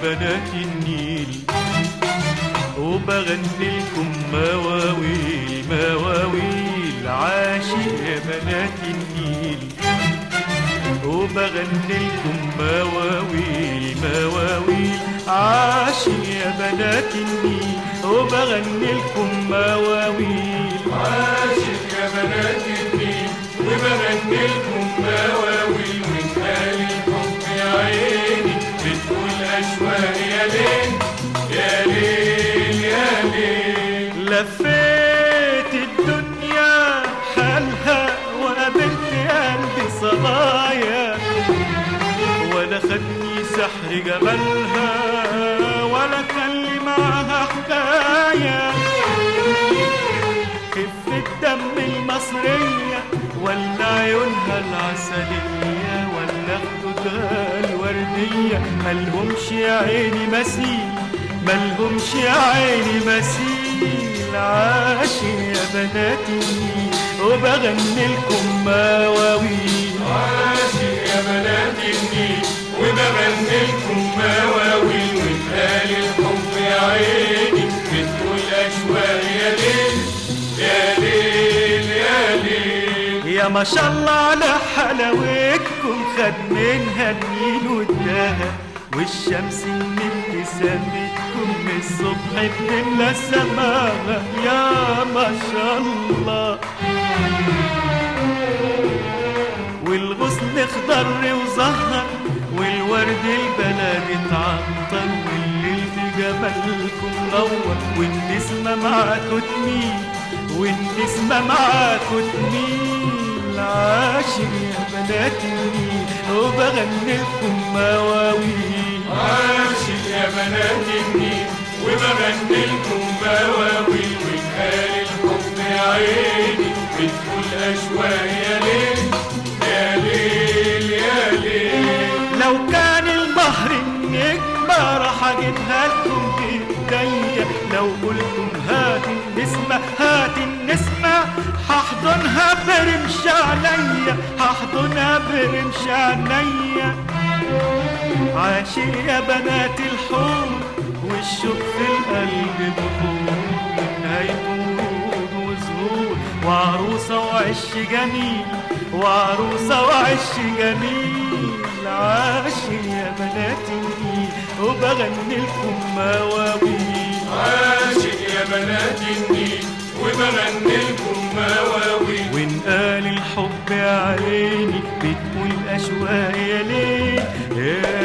بنات النيل وبغني لكم مواويل مواويل عاشق يا بنات النيل وبغني لكم مواويل مواويل عاشق يا بنات النيل وبغني لكم مواويل عاشق يا بنات النيل وبغني لكم مواويل من آل الحب يا عيني بتقول أشواق يا ليل يا ليل يا ليل لفيت الدنيا حالها وقابلت قلبي صبايا ولا خدني سحر جمالها ولا كان لي معاها حكايه خفة دم المصرية ولا عيونها العسلية ولا خدودها الوردية ملهمش يا عيني مثيل ملهمش يا عيني مثيل عاشق يا بناتي وبغني لكم مواويل عاشق يا بنات النيل وبغني لكم مواويل من آل الحب يا عيني بتقول أشواق يا ليل يا ليل يا ليل يا ما شاء الله على حلاوتكم خد منها النيل والدهب والشمس من ابتسامتكم من الصبح بتملى السماء يا ما شاء الله والغصن اخضر وزهر والورد البلد اتعطر والليل في جمالكم نور والنسمة معاكوا تميل والنسمة معاكوا تميل عاشق يا بنات النيل وبغني لكم مواويل عاشق يا بنات النيل وبغني لكم مواويل من آل الحب يا عيني بتقول أشواق يا ليل يا ليل يا ليل لو كان البحر النجمة راح اجيبها لكم بايديا لو قلتم هات النسمة هات النسمة هحضنها برمش عينيا هحضنها برمش عينيا عاشق يا بنات الحور والشوق في القلب بخور نهايته ورود وزهور وعروسة وعش جميل وعروسة وعش جميل عاشق يا بنات النيل وبغني لكم مواويل عاشق يا بنات النيل وبغني لكم مواويل وانقال الحب يا عيني بتقول أشواق يا ليل يا